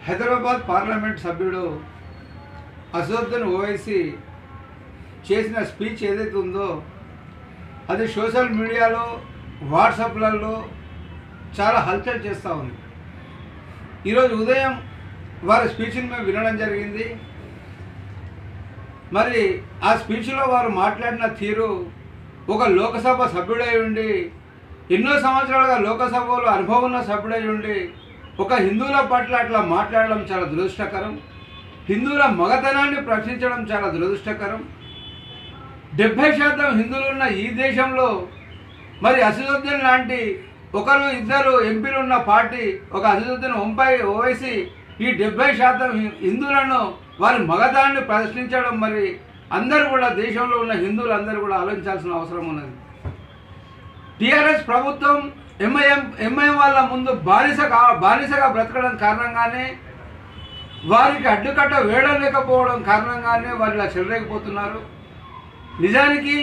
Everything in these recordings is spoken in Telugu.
హైదరాబాద్ పార్లమెంట్ సభ్యుడు అసదుద్దీన్ ఓవైసీ చేసిన స్పీచ్ ఏదైతే ఉందో అది సోషల్ మీడియాలో వాట్సాప్లలో చాలా హల్చల్ చేస్తూ ఉంది ఈరోజు ఉదయం వారి స్పీచ్ని మేము వినడం జరిగింది మరి ఆ స్పీచ్లో వారు మాట్లాడిన తీరు ఒక లోకసభ సభ్యుడై ఉండి ఎన్నో సంవత్సరాలుగా లోకసభలో అనుభవం ఉన్న సభ్యుడై ఉండి ఒక హిందువుల పట్ల అట్లా మాట్లాడడం చాలా దురదృష్టకరం హిందువుల మగతనాన్ని ప్రశ్నించడం చాలా దురదృష్టకరం డెబ్భై శాతం హిందువులు ఉన్న ఈ దేశంలో మరి అసదుద్దీన్ లాంటి ఒకరు ఇద్దరు ఎంపీలు ఉన్న పార్టీ ఒక అసదుద్దీన్ ఒంపై ఓవైసీ ఈ డెబ్బై శాతం హి- హిందువులను వారి మగదాన్ని ప్రశ్నించడం మరి అందరూ కూడా దేశంలో ఉన్న హిందువులు అందరూ కూడా ఆలోచించాల్సిన అవసరం ఉన్నది టీఆర్ఎస్ ప్రభుత్వం ఎంఐఎం ఎంఐఎం వాళ్ళ ముందు బానిస కా- బానిసగా బ్రతకడం కారణంగానే వారికి అడ్డుకట్ట వేయలేకపోవడం కారణంగానే వారు ఇలా చెలరేకపోతున్నారు నిజానికి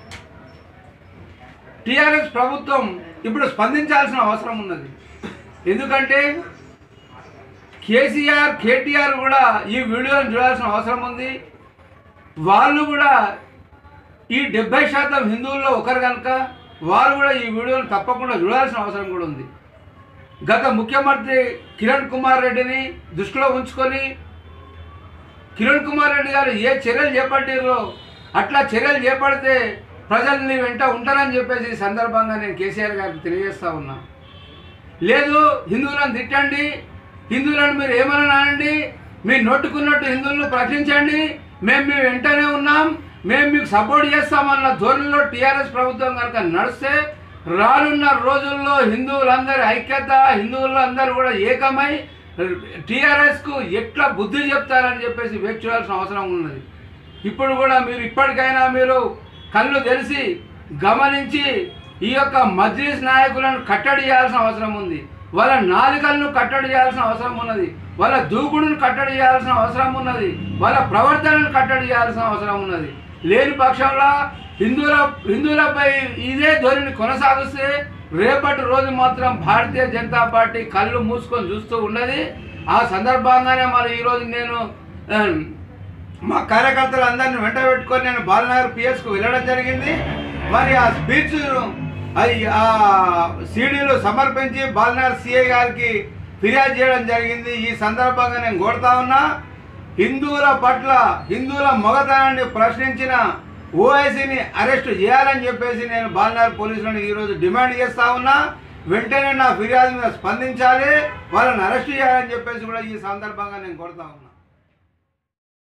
టీఆర్ఎస్ ప్రభుత్వం ఇప్పుడు స్పందించాల్సిన అవసరం ఉన్నది ఎందుకంటే కేసీఆర్ కేటీఆర్ కూడా ఈ వీడియోని చూడాల్సిన అవసరం ఉంది వాళ్ళు కూడా ఈ డెబ్బై శాతం హిందువుల్లో ఒకరు కనుక వారు కూడా ఈ వీడియోని తప్పకుండా చూడాల్సిన అవసరం కూడా ఉంది గత ముఖ్యమంత్రి కిరణ్ కుమార్ రెడ్డిని దృష్టిలో ఉంచుకొని కిరణ్ కుమార్ రెడ్డి గారు ఏ చర్యలు చేపట్టారో అట్లా చర్యలు చేపడితే ప్రజల్ని వెంట ఉంటారని చెప్పేసి ఈ సందర్భంగా నేను కేసీఆర్ గారికి తెలియజేస్తా ఉన్నా లేదు హిందువులను తిట్టండి హిందువులను మీరు ఏమన్నా అనండి మీ నోటుకున్నట్టు హిందువులను ప్రశ్నించండి మేము మీ వెంటనే ఉన్నాం మేము మీకు సపోర్ట్ చేస్తామన్న ధోరణిలో టీఆర్ఎస్ ప్రభుత్వం కనుక నడిస్తే రానున్న రోజుల్లో హిందువులందరి ఐక్యత హిందువులందరూ కూడా ఏకమై టీఆర్ఎస్కు ఎట్లా బుద్ధి చెప్తారని చెప్పేసి వేచి చూడాల్సిన అవసరం ఉన్నది ఇప్పుడు కూడా మీరు ఇప్పటికైనా మీరు కళ్ళు తెరిచి గమనించి ఈ యొక్క మజ్లిస్ నాయకులను కట్టడి చేయాల్సిన అవసరం ఉంది వాళ్ళ నాలుకలను కట్టడి చేయాల్సిన అవసరం ఉన్నది వాళ్ళ దూకుడును కట్టడి చేయాల్సిన అవసరం ఉన్నది వాళ్ళ ప్రవర్తనను కట్టడి చేయాల్సిన అవసరం ఉన్నది లేని పక్షంలో హిందువుల హిందువులపై ఇదే ధోరణి కొనసాగిస్తే రేపటి రోజు మాత్రం భారతీయ జనతా పార్టీ కళ్ళు మూసుకొని చూస్తూ ఉన్నది ఆ సందర్భంగానే మరి ఈరోజు నేను ఆ, మా కార్యకర్తలు అందరిని వెంట పెట్టుకొని నేను బాలనగర్ పిఎస్కు వెళ్ళడం జరిగింది మరి ఆ స్పీచ్ అది ఆ సీడీలు సమర్పించి బాలనగర్ సిఐ గారికి ఫిర్యాదు చేయడం జరిగింది ఈ సందర్భంగా నేను కోరుతా ఉన్నా హిందువుల పట్ల హిందువుల మగతనాన్ని ప్రశ్నించిన ఓఐసీని అరెస్ట్ చేయాలని చెప్పేసి నేను బాలనగర్ పోలీసులను ఈరోజు డిమాండ్ చేస్తా ఉన్నా వెంటనే నా ఫిర్యాదు మీద స్పందించాలి వాళ్ళని అరెస్ట్ చేయాలని చెప్పేసి కూడా ఈ సందర్భంగా నేను కోరుతా ఉన్నా